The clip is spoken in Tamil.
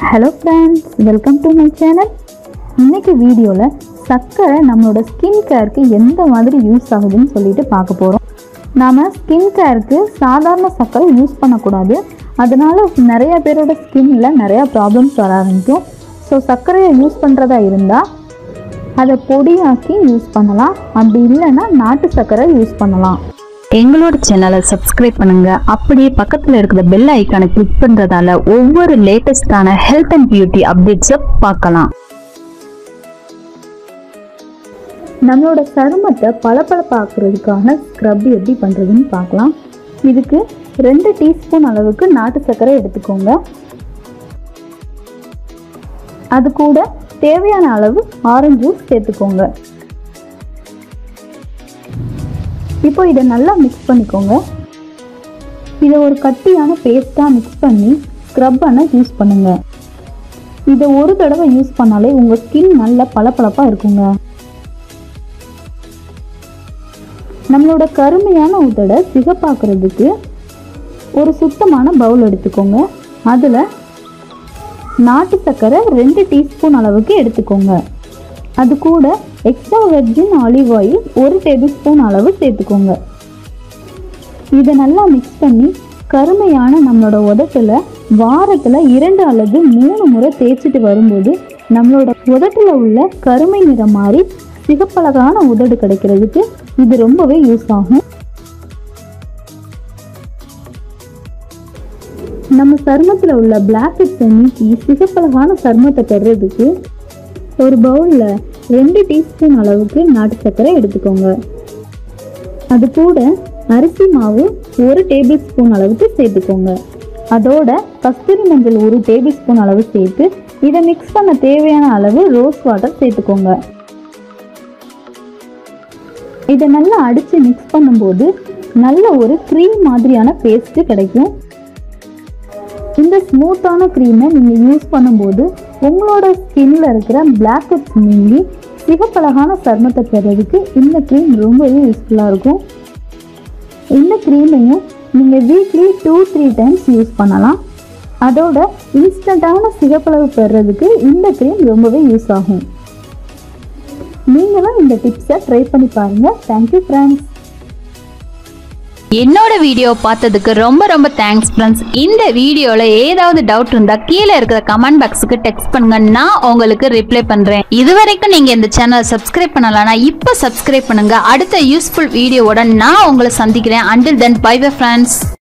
hello friends welcome to my channel இன்னைக்கு வீடியோவில் சர்க்கரை நம்மளோட ஸ்கின் கேருக்கு எந்த மாதிரி யூஸ் ஆகுதுன்னு சொல்லிட்டு பார்க்க போகிறோம் நாம் ஸ்கின் கேருக்கு சாதாரண சர்க்கரை யூஸ் பண்ணக்கூடாது அதனால நிறைய பேரோட ஸ்கின்ல நிறையா ப்ராப்ளம்ஸ் வர ஆரம்பிக்கும் ஸோ சர்க்கரையை யூஸ் பண்ணுறதா இருந்தால் அதை பொடியாக்கி யூஸ் பண்ணலாம் அப்படி இல்லைன்னா நாட்டு சர்க்கரை யூஸ் பண்ணலாம் எங்களோட சேனலை சப்ஸ்கிரைப் பண்ணுங்க அப்படியே பக்கத்துல இருக்கிற பெல் ஐக்கானை கிளிக் பண்றதால ஒவ்வொரு லேட்டஸ்டான ஹெல்த் அண்ட் பியூட்டி அப்டேட்ஸை பார்க்கலாம் நம்மளோட சருமத்தை பளபளப்பாக்குறதுக்கான ஸ்க்ரப் எப்படி பண்ணுறதுன்னு பார்க்கலாம் இதுக்கு ரெண்டு டீஸ்பூன் அளவுக்கு நாட்டு சர்க்கரை எடுத்துக்கோங்க அது கூட தேவையான அளவு ஆரஞ்சு ஜூஸ் சேர்த்துக்கோங்க இப்போ இதை நல்லா மிக்ஸ் பண்ணிக்கோங்க இதை ஒரு கட்டியான பேஸ்ட்டாக மிக்ஸ் பண்ணி ஸ்க்ரப் பண்ண யூஸ் பண்ணுங்க இதை ஒரு தடவை யூஸ் பண்ணாலே உங்கள் ஸ்கின் நல்ல பளபளப்பாக இருக்குங்க நம்மளோட கருமையான உதடை சிகப்பாக்குறதுக்கு ஒரு சுத்தமான பவுல் எடுத்துக்கோங்க அதில் நாட்டு சர்க்கரை ரெண்டு டீஸ்பூன் அளவுக்கு எடுத்துக்கோங்க அது கூட எக்ஸ்ட்ரா வெர்ஜின் ஆலிவ் ஆயில் ஒரு டேபிள் ஸ்பூன் அளவு சேர்த்துக்கோங்க இதை நல்லா மிக்ஸ் பண்ணி கருமையான நம்மளோட உதட்டில் வாரத்தில் இரண்டு அல்லது மூணு முறை தேய்ச்சிட்டு வரும்போது நம்மளோட உதட்டில் உள்ள கருமை நிறம் மாறி சிகப்பழகான உதடு கிடைக்கிறதுக்கு இது ரொம்பவே யூஸ் ஆகும் நம்ம சருமத்தில் உள்ள பிளாக் ஹெட்ஸை நீக்கி சிகப்பழகான சருமத்தை பெறுறதுக்கு ஒரு பவுலில் ரெண்டு டீஸ்பூன் அளவுக்கு நாட்டு சர்க்கரை எடுத்துக்கோங்க அது கூட அரிசி மாவு ஒரு டேபிள் ஸ்பூன் அளவுக்கு சேர்த்துக்கோங்க அதோட கஸ்தூரி மஞ்சள் ஒரு டேபிள் ஸ்பூன் அளவு சேர்த்து இதை மிக்ஸ் பண்ண தேவையான அளவு ரோஸ் வாட்டர் சேர்த்துக்கோங்க இதை நல்லா அடித்து மிக்ஸ் பண்ணும்போது நல்ல ஒரு க்ரீம் மாதிரியான பேஸ்ட்டு கிடைக்கும் இந்த ஸ்மூத்தான க்ரீமை நீங்கள் யூஸ் பண்ணும்போது உங்களோட ஸ்கின்ல இருக்கிற பிளாக் ஹெட்ஸ் நீங்கி சிகப்பழகான சருமத்தை பெறதுக்கு இந்த க்ரீம் ரொம்பவே யூஸ்ஃபுல்லாக இருக்கும் இந்த க்ரீமையும் நீங்கள் weekly two three times use பண்ணலாம் அதோட இன்ஸ்டண்ட்டான சிகப்பளவு பெறுறதுக்கு இந்த க்ரீம் ரொம்பவே யூஸ் ஆகும் நீங்களும் இந்த டிப்ஸை ட்ரை பண்ணி பாருங்கள் தேங்க்யூ ஃப்ரெண்ட்ஸ் என்னோட வீடியோ பார்த்ததுக்கு ரொம்ப ரொம்ப தேங்க்ஸ் ஃப்ரெண்ட்ஸ் இந்த வீடியோல ஏதாவது டவுட் இருந்தா கீழே இருக்கிற கமெண்ட் பாக்ஸுக்கு டெக்ஸ்ட் பண்ணுங்க நான் உங்களுக்கு ரிப்ளை பண்றேன் இது வரைக்கும் நீங்க இந்த சேனலை சப்ஸ்கிரைப் பண்ணலனா இப்போ சப்ஸ்கிரைப் பண்ணுங்க அடுத்த யூஸ்ஃபுல் வீடியோவோட நான் உங்களை சந்திக்கிறேன் until then bye bye friends